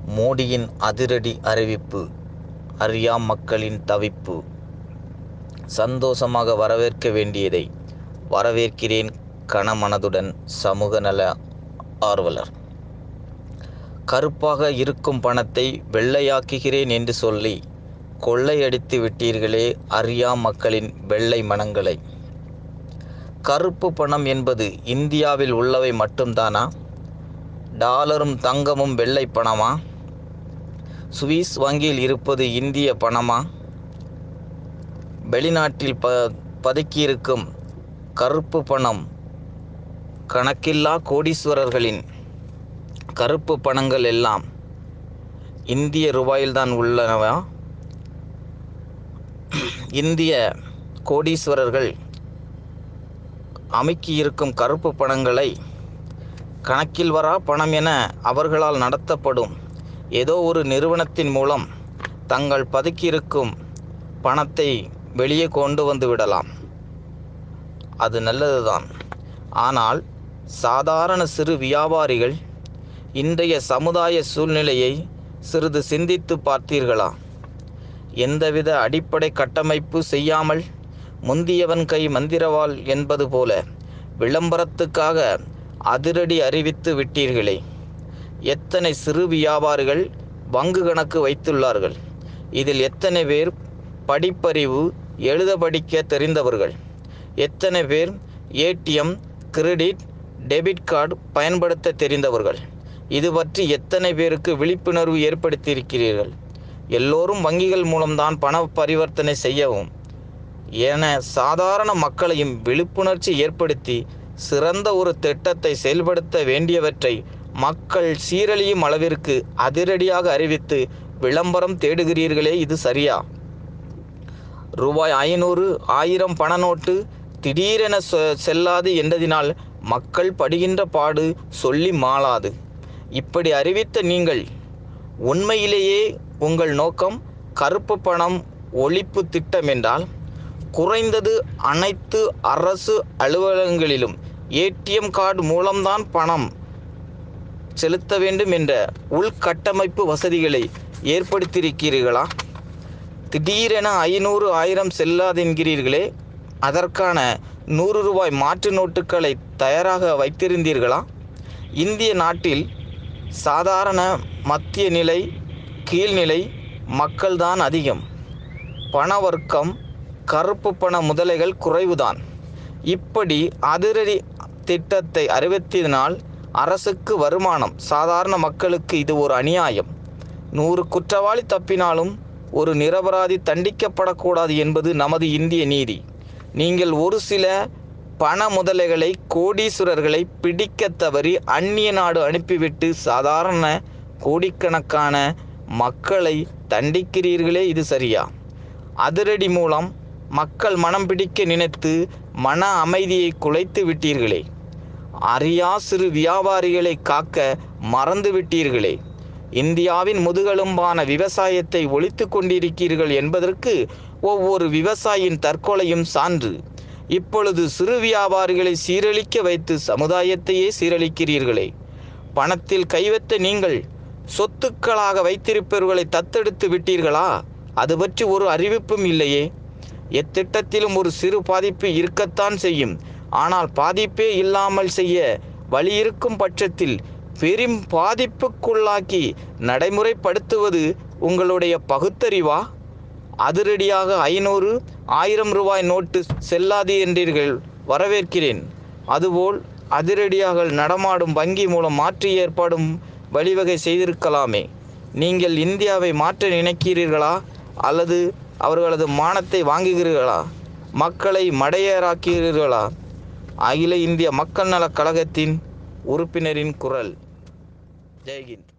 மோடியின் அதிரடி அறிவிப்பு அறியா மக்களின் தவிப்பு சந்தோஷமாக வரவேற்க வேண்டியதை வரவேற்கிறேன் கனமனதுடன் சமூக நல ஆர்வலர் கருப்பாக இருக்கும் பணத்தை வெள்ளையாக்குகிறேன் என்று சொல்லி கொள்ளையடித்து விட்டீர்களே அறியா மக்களின் வெள்ளை மனங்களை கருப்பு பணம் என்பது இந்தியாவில் உள்ளவை மட்டும்தானா டாலரும் தங்கமும் வெள்ளை பணமா சுவிஸ் வங்கியில் இருப்பது இந்திய பணமா வெளிநாட்டில் ப பதுக்கியிருக்கும் கருப்பு பணம் கணக்கில்லா கோடீஸ்வரர்களின் கருப்பு பணங்கள் எல்லாம் இந்திய ரூபாயில்தான் உள்ளனவா இந்திய கோடீஸ்வரர்கள் அமுக்கியிருக்கும் கருப்பு பணங்களை கணக்கில் வரா பணம் என அவர்களால் நடத்தப்படும் ஏதோ ஒரு நிறுவனத்தின் மூலம் தங்கள் பதுக்கியிருக்கும் பணத்தை வெளியே கொண்டு வந்து விடலாம் அது நல்லதுதான் ஆனால் சாதாரண சிறு வியாபாரிகள் இன்றைய சமுதாய சூழ்நிலையை சிறிது சிந்தித்து பார்த்தீர்களா எந்தவித அடிப்படை கட்டமைப்பு செய்யாமல் முந்தியவன் கை மந்திரவாள் என்பது போல விளம்பரத்துக்காக அதிரடி அறிவித்து விட்டீர்களே எத்தனை சிறு வியாபாரிகள் வங்கு கணக்கு வைத்துள்ளார்கள் இதில் எத்தனை பேர் படிப்பறிவு எழுத படிக்க தெரிந்தவர்கள் எத்தனை பேர் ஏடிஎம் கிரெடிட் டெபிட் கார்டு பயன்படுத்த தெரிந்தவர்கள் இது பற்றி எத்தனை பேருக்கு விழிப்புணர்வு ஏற்படுத்தியிருக்கிறீர்கள் எல்லோரும் வங்கிகள் மூலம்தான் பண பரிவர்த்தனை செய்யவும் என சாதாரண மக்களையும் விழிப்புணர்ச்சி ஏற்படுத்தி சிறந்த ஒரு திட்டத்தை செயல்படுத்த வேண்டியவற்றை மக்கள் சீரழியும் அளவிற்கு அதிரடியாக அறிவித்து விளம்பரம் தேடுகிறீர்களே இது சரியா ரூபாய் ஐநூறு ஆயிரம் பண நோட்டு திடீரென செல்லாது என்றதினால் மக்கள் படுகின்ற பாடு சொல்லி மாளாது இப்படி அறிவித்த நீங்கள் உண்மையிலேயே உங்கள் நோக்கம் கருப்பு பணம் ஒழிப்பு திட்டம் என்றால் குறைந்தது அனைத்து அரசு அலுவலகங்களிலும் ஏடிஎம் கார்டு மூலம்தான் பணம் செலுத்த வேண்டும் என்ற உள்கட்டமைப்பு வசதிகளை ஏற்படுத்தியிருக்கிறீர்களா திடீரென ஐநூறு ஆயிரம் செல்லாதென்கிறீர்களே அதற்கான நூறு ரூபாய் மாற்று நோட்டுகளை தயாராக வைத்திருந்தீர்களா இந்திய நாட்டில் சாதாரண மத்திய நிலை கீழ்நிலை மக்கள்தான் அதிகம் பணவர்க்கம் கருப்பு பண முதலைகள் குறைவுதான் இப்படி அதிரடி திட்டத்தை அறிவித்ததினால் அரசுக்கு வருமானம் சாதாரண மக்களுக்கு இது ஒரு அநியாயம் நூறு குற்றவாளி தப்பினாலும் ஒரு நிரபராதி தண்டிக்கப்படக்கூடாது என்பது நமது இந்திய நீதி நீங்கள் ஒரு சில பண முதலைகளை கோடீஸ்வரர்களை பிடிக்க தவறி அந்நிய நாடு அனுப்பிவிட்டு சாதாரண கோடிக்கணக்கான மக்களை தண்டிக்கிறீர்களே இது சரியா அதிரடி மூலம் மக்கள் மனம் பிடிக்க நினைத்து மன அமைதியை குலைத்து விட்டீர்களே அறியா சிறு வியாபாரிகளை காக்க மறந்து விட்டீர்களே இந்தியாவின் முதுகெலும்பான விவசாயத்தை ஒழித்து கொண்டிருக்கிறீர்கள் என்பதற்கு ஒவ்வொரு விவசாயியின் தற்கொலையும் சான்று இப்பொழுது சிறு வியாபாரிகளை சீரழிக்க வைத்து சமுதாயத்தையே சீரழிக்கிறீர்களே பணத்தில் கைவத்த நீங்கள் சொத்துக்களாக வைத்திருப்பவர்களை தத்தெடுத்து விட்டீர்களா அது பற்றி ஒரு அறிவிப்பும் இல்லையே எத்திட்டத்திலும் ஒரு சிறு பாதிப்பு இருக்கத்தான் செய்யும் ஆனால் பாதிப்பே இல்லாமல் செய்ய வழி இருக்கும் பட்சத்தில் பெரும் பாதிப்புக்குள்ளாக்கி நடைமுறைப்படுத்துவது உங்களுடைய பகுத்தறிவா அதிரடியாக ஐநூறு ஆயிரம் ரூபாய் நோட்டு செல்லாது என்றீர்கள் வரவேற்கிறேன் அதுபோல் அதிரடியாக நடமாடும் வங்கி மூலம் மாற்றி ஏற்பாடும் வழிவகை செய்திருக்கலாமே நீங்கள் இந்தியாவை மாற்ற நினைக்கிறீர்களா அல்லது அவர்களது மானத்தை வாங்குகிறீர்களா மக்களை மடையராக்கிறீர்களா அகில இந்திய மக்கள் நலக் கழகத்தின் உறுப்பினரின் குரல் ஜெய்ஹிந்த்